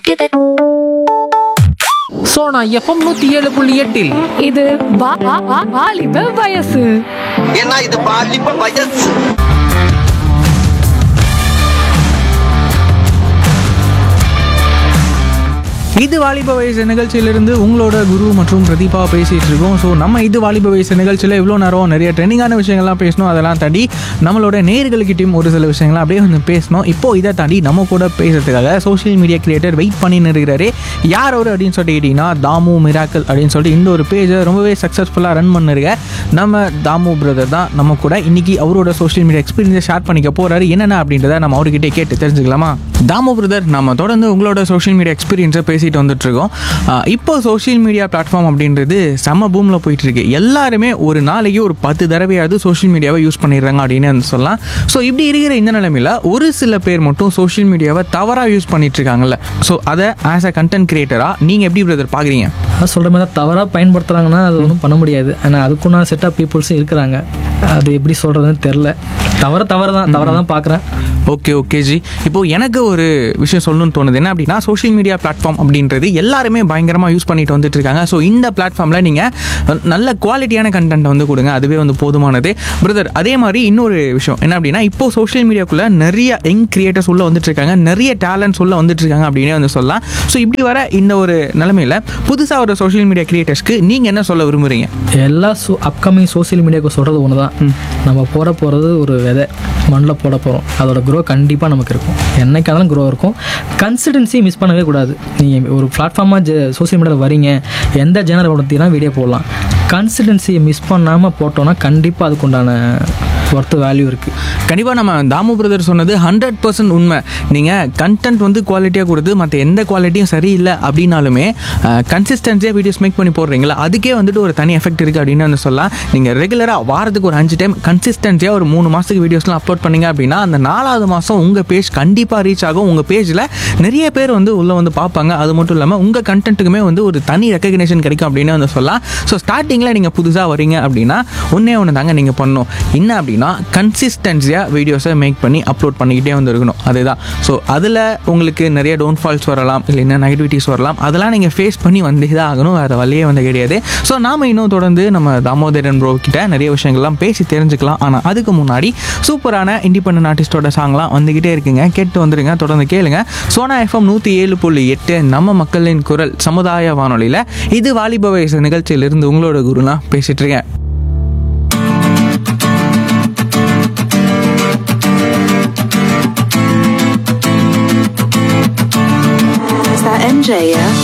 Sona FM நூத்தி ஏழு புள்ளி எட்டில் இது வா- வா- வா- வாலிப வயசு ஏன்னா இது பாலிப்ப வயசு இது வாலிப வயசு நிகழ்ச்சியிலிருந்து உங்களோட குரு மற்றும் பிரதீபா பேசிட்டு இருக்கோம் ஸோ நம்ம இது வாலிப வயசு நிகழ்ச்சியில் இவ்வளோ நேரம் நிறைய ட்ரெண்டிங்கான விஷயங்கள்லாம் பேசணும் அதெல்லாம் தாண்டி நம்மளோட நேர்களுக்கிட்டையும் ஒரு சில விஷயங்கள்லாம் அப்படியே வந்து பேசணும் இப்போ இதை தாண்டி நம்ம கூட பேசுறதுக்காக சோஷியல் மீடியா கிரியேட்டர் வெயிட் பண்ணின்னு இருக்கிறாரு யார் அவர் அப்படின்னு சொல்லிட்டு கேட்டிங்கன்னா தாமு மிராக்கல் அப்படின்னு சொல்லிட்டு இந்த ஒரு பேஜை ரொம்பவே சக்ஸஸ்ஃபுல்லாக ரன் பண்ணிருக்க நம்ம தாமு பிரதர் தான் நம்ம கூட இன்னைக்கு அவரோட சோஷியல் மீடியா எக்ஸ்பீரியன்ஸை ஷேர் பண்ணிக்க போறாரு என்னென்ன அப்படின்றத நம்ம அவர்கிட்ட கேட்டு தெரிஞ்சுக்கலாமா தாமு பிரதர் நம்ம தொடர்ந்து உங்களோட சோஷியல் மீடியா எக்ஸ்பீரியன்ஸை பேசிட்டு வந்துட்டு இருக்கோம் ஆஹ் இப்போ சோஷியல் மீடியா பிளாட்ஃபார்ம் அப்படின்றது செம பூமில் போயிட்டு இருக்கு எல்லாருமே ஒரு நாளைக்கு ஒரு பத்து தடவையாவது சோஷியல் மீடியாவை யூஸ் பண்ணிடுறாங்க அப்படின்னு வந்து சொல்லலாம் ஸோ இப்படி இருக்கிற இந்த நிலைமையில் ஒரு சில பேர் மட்டும் சோஷியல் மீடியாவை தவறாக யூஸ் பண்ணிட்டு இருக்காங்கல்ல ஸோ அதை ஆஸ் அ கண்டென்ட் கிரியேட்டராக நீங்கள் எப்படி பிரதர் பார்க்குறீங்க அதான் சொல்கிற மாதிரி தான் தவறாக பயன்படுத்துகிறாங்கன்னா அது ஒன்றும் பண்ண முடியாது ஆனால் அதுக்குன்னா செட் ஆஃப் பீப்புள்ஸும் இருக்கிறாங்க அது எப்படி சொல்கிறதுன்னு தெரில தவற தவறு தான் தவறாக தான் பார்க்குறேன் ஓகே ஓகே ஜி இப்போ எனக்கு ஒரு விஷயம் சொல்லணும்னு தோணுது என்ன அப்படின்னா சோஷியல் மீடியா பிளாட்ஃபார்ம் அப்படின்றது எல்லாருமே பயங்கரமாக யூஸ் பண்ணிட்டு வந்துட்டு இருக்காங்க ஸோ இந்த பிளாட்ஃபார்மில் நீங்கள் நல்ல குவாலிட்டியான கண்டென்ட் வந்து கொடுங்க அதுவே வந்து போதுமானது பிரதர் அதே மாதிரி இன்னொரு விஷயம் என்ன அப்படின்னா இப்போ சோஷியல் மீடியாக்குள்ளே நிறைய யங் கிரியேட்டர்ஸ் உள்ள வந்துட்டு இருக்காங்க நிறைய டேலண்ட்ஸ் உள்ள வந்துட்டு இருக்காங்க அப்படின்னே வந்து சொல்லலாம் ஸோ இப்படி வர இந்த ஒரு நிலமையில புதுசாக ஒரு சோஷியல் மீடியா கிரியேட்டர்ஸ்க்கு நீங்கள் என்ன சொல்ல விரும்புறீங்க எல்லா சோ அப்கமிங் சோஷியல் மீடியாவுக்கு சொல்கிறது ஒன்று தான் நம்ம போட போகிறது ஒரு விதை மண்ணில் போட போகிறோம் அதோட க்ரோ கண்டிப்பாக நமக்கு இருக்கும் என்னைக்கு அதெல்லாம் க்ரோ இருக்கும் கன்சிடென்சி மிஸ் பண்ணவே கூடாது நீங்கள் ஒரு பிளாட்ஃபார்மாக சோஷியல் மீடியாவில் வரீங்க எந்த ஜேனரை பற்றினா வீடியோ போடலாம் கன்சிடென்சியை மிஸ் பண்ணாமல் போட்டோன்னா கண்டிப்பாக அதுக்குண்டான ஒர்த்து வேல்யூ இருக்குது கண்டிப்பாக நம்ம தாமு பிரதர் சொன்னது ஹண்ட்ரட் பர்சன்ட் உண்மை நீங்கள் கண்டென்ட் வந்து குவாலிட்டியாக கொடுத்து மற்ற எந்த குவாலிட்டியும் சரியில்லை அப்படின்னாலுமே கன்சிஸ்டன்சியாக வீடியோஸ் மேக் பண்ணி போடுறீங்களா அதுக்கே வந்துட்டு ஒரு தனி எஃபெக்ட் இருக்குது அப்படின்னு வந்து சொல்லலாம் நீங்கள் ரெகுலராக வாரத்துக்கு ஒரு அஞ்சு டைம் கன்சிஸ்டன்சியாக ஒரு மூணு மாதத்துக்கு வீடியோஸ்லாம் அப்லோட் பண்ணீங்க அப்படின்னா அந்த நாலாவது மாதம் உங்கள் பேஜ் கண்டிப்பாக ரீச் ஆகும் உங்கள் பேஜில் நிறைய பேர் வந்து உள்ளே வந்து பார்ப்பாங்க அது மட்டும் இல்லாமல் உங்கள் கண்டென்ட்டுக்குமே வந்து ஒரு தனி ரெக்கக்னேஷன் கிடைக்கும் அப்படின்னு வந்து சொல்லலாம் ஸோ ஸ்டார்டிங்கில் நீங்கள் புதுசாக வரீங்க அப்படின்னா ஒன்றே ஒன்று தாங்க நீங்கள் பண்ணணும் என்ன அப்படின்னா கன்சிஸ்டன்சியாக வீடியோஸை மேக் பண்ணி அப்லோட் பண்ணிக்கிட்டே வந்து இருக்கணும் அதுதான் ஸோ அதில் உங்களுக்கு நிறைய டவுன்ஃபால்ஸ் வரலாம் இல்லைன்னா நெகட்டிவிட்டிஸ் வரலாம் அதெல்லாம் நீங்கள் ஃபேஸ் பண்ணி வந்தே தான் ஆகணும் வேறு வழியே வந்து கிடையாது ஸோ நாம் இன்னும் தொடர்ந்து நம்ம தாமோதரன் ப்ரோ கிட்ட நிறைய விஷயங்கள்லாம் பேசி தெரிஞ்சுக்கலாம் ஆனால் அதுக்கு முன்னாடி சூப்பரான இண்டிபெண்டன்ட் ஆர்டிஸ்டோட சாங்லாம் வந்துக்கிட்டே இருக்குங்க கேட்டு வந்துருங்க தொடர்ந்து கேளுங்க சோனா எஃப்எம் நூற்றி ஏழு புள்ளி எட்டு நம்ம மக்களின் குரல் சமுதாய வானொலியில் இது வாலிப வயசு நிகழ்ச்சியிலிருந்து உங்களோட குருலாம் பேசிட்டு இருக்கேன் Is that MJ, yeah?